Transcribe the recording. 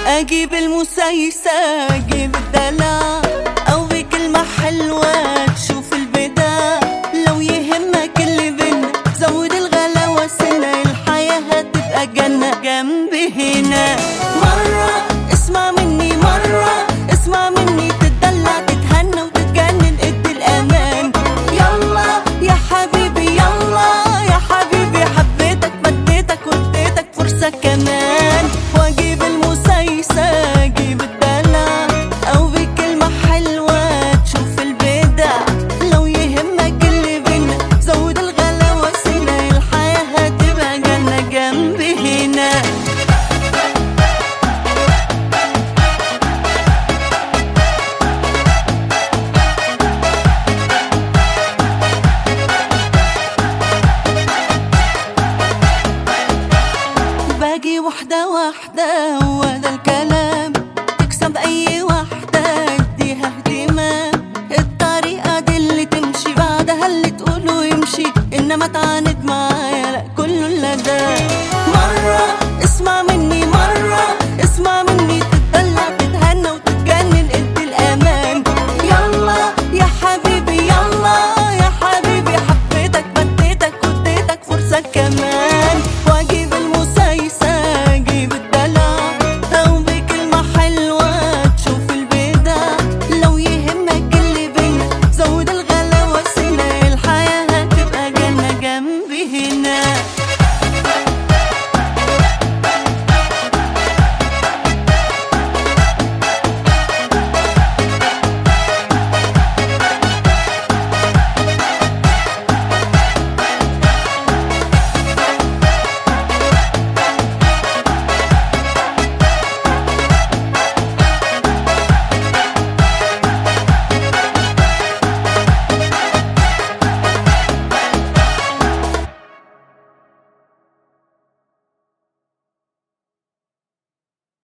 اجيب المسيسة اجيب الدلع او بكلمة حلوة تشوف البداع لو يهمك اللي بينا زود الغلاوة سنة الحياة هتبقى جنة جنبي هنا مرة اسمع مني مرة اسمع مني تتدلع تتهنى وتتجنن ادي الامان يلا يا حبيبي يلا يا حبيبي حبيتك مديتك واديتك فرصة كمان واجيب المسيسة